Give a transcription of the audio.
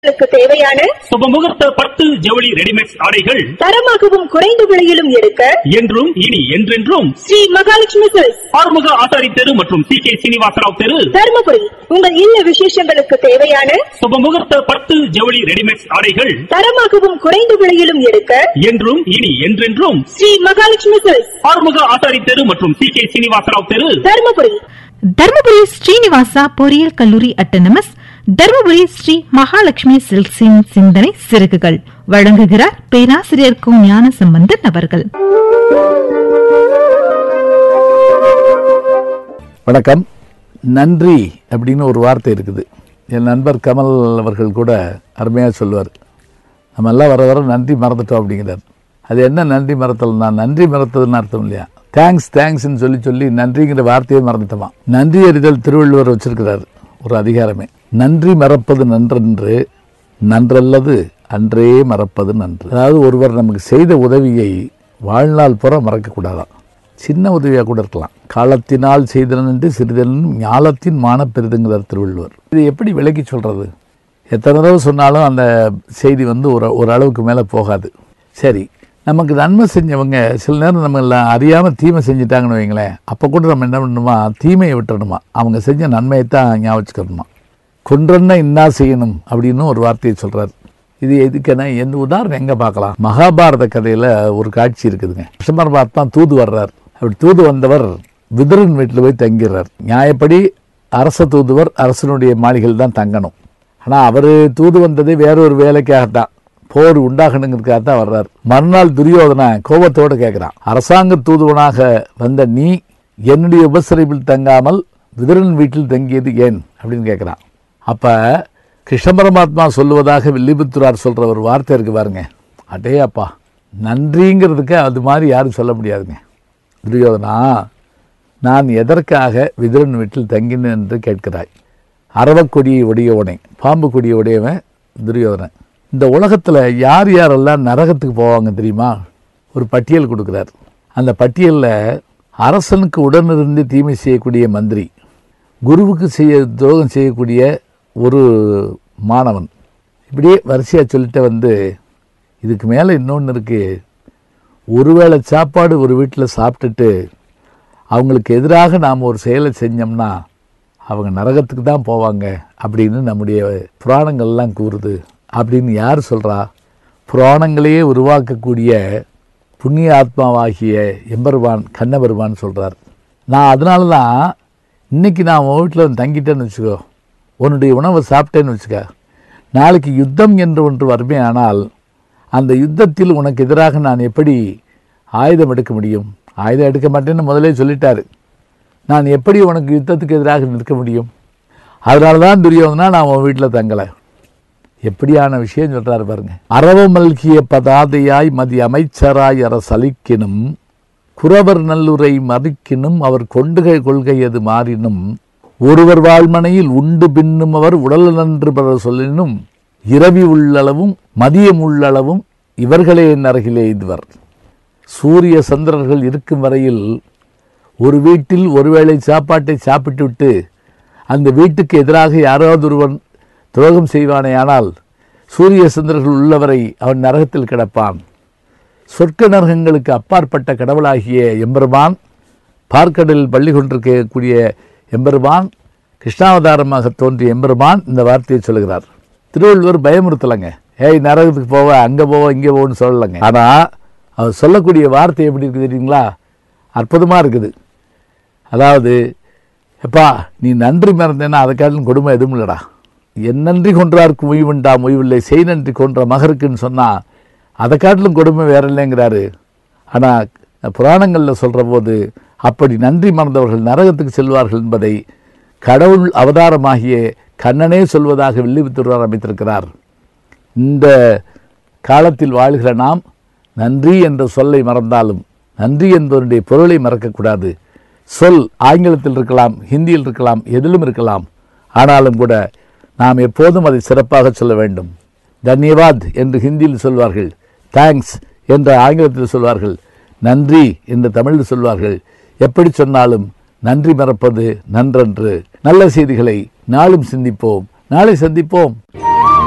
உங்களுக்கு தேவையான சுபமுகூர்த்த பட்டு ஜவுளி ரெடிமேட் ஆடைகள் தரமாகவும் குறைந்த விலையிலும் எடுக்க என்றும் இனி என்றென்றும் ஸ்ரீ மகாலட்சுமி சில்க்ஸ் ஆறுமுக ஆசாரி தெரு மற்றும் சி கே சீனிவாசராவ் தெரு தருமபுரி உங்கள் இல்ல விசேஷங்களுக்கு தேவையான சுபமுகூர்த்த பட்டு ஜவுளி ரெடிமேட் ஆடைகள் தரமாகவும் குறைந்த விலையிலும் எடுக்க என்றும் இனி என்றென்றும் ஸ்ரீ மகாலட்சுமி சில்க்ஸ் ஆறுமுக ஆசாரி தெரு மற்றும் சி கே சீனிவாசராவ் தெரு தருமபுரி தர்மபுரி ஸ்ரீனிவாசா பொறியியல் கல்லூரி அட்டனமஸ் தர்மபுரி ஸ்ரீ மகாலட்சுமி சில்க்ஸின் சிந்தனை சிறகுகள் வழங்குகிறார் பேராசிரியர் கு ஞான சம்பந்தன் அவர்கள் வணக்கம் நன்றி அப்படின்னு ஒரு வார்த்தை இருக்குது என் நண்பர் கமல் அவர்கள் கூட அருமையாக சொல்லுவார் நம்ம எல்லாம் வர வர நன்றி மறந்துட்டோம் அப்படிங்கிறார் அது என்ன நன்றி மறத்தல் தான் நன்றி மறத்ததுன்னு அர்த்தம் இல்லையா தேங்க்ஸ் தேங்க்ஸ்ன்னு சொல்லி சொல்லி நன்றிங்கிற வார்த்தையே மறந்துட்டோமா நன்றி அறிதல் திருவள்ளுவர் வச்சிருக்கிறார் ஒரு அதிகாரமே நன்றி மறப்பது நன்றென்று நன்றல்லது அன்றே மறப்பது நன்று அதாவது ஒருவர் நமக்கு செய்த உதவியை வாழ்நாள் புற மறக்கக்கூடாதாம் சின்ன உதவியாக கூட இருக்கலாம் காலத்தினால் செய்தனென்று சிறிதனும் ஞாலத்தின் மானப்பெரிதுங்கிறார் திருவள்ளுவர் இது எப்படி விளக்கி சொல்றது எத்தனை தடவை சொன்னாலும் அந்த செய்தி வந்து ஒரு ஒரு அளவுக்கு மேலே போகாது சரி நமக்கு நன்மை செஞ்சவங்க சில நேரம் நம்ம எல்லாம் அறியாமல் தீமை செஞ்சிட்டாங்கன்னு வைங்களேன் அப்போ கூட நம்ம என்ன பண்ணணுமா தீமையை விட்டுறணுமா அவங்க செஞ்ச நன்மையை தான் ஞாபகம் வச்சுக்கணுமா கொன்றன்னா இன்னா செய்யணும் அப்படின்னு ஒரு வார்த்தையை சொல்றாரு இது எதுக்குன்னா எந்த உதாரணம் எங்க பார்க்கலாம் மகாபாரத கதையில ஒரு காட்சி இருக்குதுங்க கிருஷ்ணபரமாத்மா தூது வர்றார் அப்படி தூது வந்தவர் விதுரன் வீட்டில் போய் தங்கிடுறார் நியாயப்படி அரச தூதுவர் அரசனுடைய மாளிகையில் தான் தங்கணும் ஆனா அவரு தூது வந்ததே வேற ஒரு வேலைக்காகத்தான் போர் உண்டாகணுங்கிறதுக்காக தான் வர்றார் மறுநாள் துரியோதன கோபத்தோடு கேட்கிறான் அரசாங்க தூதுவனாக வந்த நீ என்னுடைய உபசரிப்பில் தங்காமல் விதுரன் வீட்டில் தங்கியது ஏன் அப்படின்னு கேட்கிறான் அப்ப கிருஷ்ண பரமாத்மா சொல்லுவதாக வில்லிபுத்துரார் சொல்ற ஒரு வார்த்தை இருக்கு பாருங்க அடே அப்பா நன்றிங்கிறதுக்கு அது மாதிரி யாரும் சொல்ல முடியாதுங்க துரியோதனா நான் எதற்காக விதுரன் வீட்டில் தங்கினேன் என்று கேட்கிறாய் அரவக்கொடியை உடையவனை பாம்பு கொடியை உடையவன் துரியோதனன் இந்த உலகத்தில் யார் யாரெல்லாம் நரகத்துக்கு போவாங்க தெரியுமா ஒரு பட்டியல் கொடுக்குறார் அந்த பட்டியலில் அரசனுக்கு உடனிருந்து தீமை செய்யக்கூடிய மந்திரி குருவுக்கு செய்ய துரோகம் செய்யக்கூடிய ஒரு மாணவன் இப்படியே வரிசையாக சொல்லிட்டு வந்து இதுக்கு மேலே இன்னொன்று இருக்குது ஒருவேளை சாப்பாடு ஒரு வீட்டில் சாப்பிட்டுட்டு அவங்களுக்கு எதிராக நாம் ஒரு செயலை செஞ்சோம்னா அவங்க நரகத்துக்கு தான் போவாங்க அப்படின்னு நம்முடைய புராணங்கள்லாம் கூறுது அப்படின்னு யார் சொல்கிறா புராணங்களையே உருவாக்கக்கூடிய புண்ணிய ஆத்மாவாகிய எம்பெருமான் கண்ணபெருமான் சொல்கிறார் நான் அதனால தான் இன்னைக்கு நான் உன் வீட்டில் வந்து தங்கிட்டேன்னு வச்சுக்கோ உன்னுடைய உணவை சாப்பிட்டேன்னு வச்சுக்க நாளைக்கு யுத்தம் என்று ஒன்று வருமே ஆனால் அந்த யுத்தத்தில் உனக்கு எதிராக நான் எப்படி ஆயுதம் எடுக்க முடியும் ஆயுதம் எடுக்க மாட்டேன்னு முதலே சொல்லிட்டாரு நான் எப்படி உனக்கு யுத்தத்துக்கு எதிராக நிற்க முடியும் அதனால தான் துரியோதனா நான் உன் வீட்டில் தங்கலை எப்படியான விஷயம் சொல்றாரு பாருங்க அரவ மல்கிய பதாதையாய் மதி அமைச்சராய் அற சலிக்கினும் குறவர் நல்லுரை மறிக்கினும் அவர் கொண்டுகை கொள்கை அது மாறினும் ஒருவர் வாழ்மனையில் உண்டு பின்னும் அவர் உடல் நன்று பெற சொல்லினும் இரவி உள்ளளவும் மதியம் உள்ளளவும் இவர்களே என் அருகிலே இதுவர் சூரிய சந்திரர்கள் இருக்கும் வரையில் ஒரு வீட்டில் ஒருவேளை சாப்பாட்டை சாப்பிட்டுவிட்டு அந்த வீட்டுக்கு எதிராக யாராவது ஒருவன் துரோகம் செய்வானேயானால் சூரிய சந்திரர்கள் உள்ளவரை அவன் நரகத்தில் கிடப்பான் சொர்க்க நரகங்களுக்கு அப்பாற்பட்ட கடவுளாகிய எம்பெருமான் பார்க்கடலில் பள்ளி கொண்டிருக்கக்கூடிய எம்பெருமான் கிருஷ்ணாவதாரமாக தோன்றிய எம்பெருமான் இந்த வார்த்தையை சொல்கிறார் திருவள்ளுவர் பயமுறுத்தலைங்க ஏய் நரகத்துக்கு போவ அங்கே போவ இங்கே போன்னு சொல்லலைங்க ஆனால் அவர் சொல்லக்கூடிய வார்த்தை எப்படி இருக்குது தெரியுங்களா அற்புதமாக இருக்குது அதாவது எப்பா நீ நன்றி மறந்தேன்னா அதை காட்டிலும் கொடுமை எதுவும் இல்லைடா என் நன்றி கொன்றார்க்கு முய்வுண்டா முய்வில்லை செய் நன்றி கொன்ற மகருக்குன்னு சொன்னால் அதை காட்டிலும் கொடுமை வேற இல்லைங்கிறாரு ஆனால் புராணங்களில் சொல்கிற போது அப்படி நன்றி மறந்தவர்கள் நரகத்துக்கு செல்வார்கள் என்பதை கடவுள் அவதாரமாகிய கண்ணனே சொல்வதாக வில்லிபுத்தூரார் அமைத்திருக்கிறார் இந்த காலத்தில் வாழ்கிற நாம் நன்றி என்ற சொல்லை மறந்தாலும் நன்றி என்பதனுடைய பொருளை மறக்கக்கூடாது சொல் ஆங்கிலத்தில் இருக்கலாம் ஹிந்தியில் இருக்கலாம் எதிலும் இருக்கலாம் ஆனாலும் கூட நாம் எப்போதும் அதை சிறப்பாக சொல்ல வேண்டும் தன்யவாத் என்று ஹிந்தியில் சொல்வார்கள் தேங்க்ஸ் என்ற ஆங்கிலத்தில் சொல்வார்கள் நன்றி என்று தமிழில் சொல்வார்கள் எப்படி சொன்னாலும் நன்றி மறப்பது நன்றன்று நல்ல செய்திகளை நாளும் சிந்திப்போம் நாளை சந்திப்போம்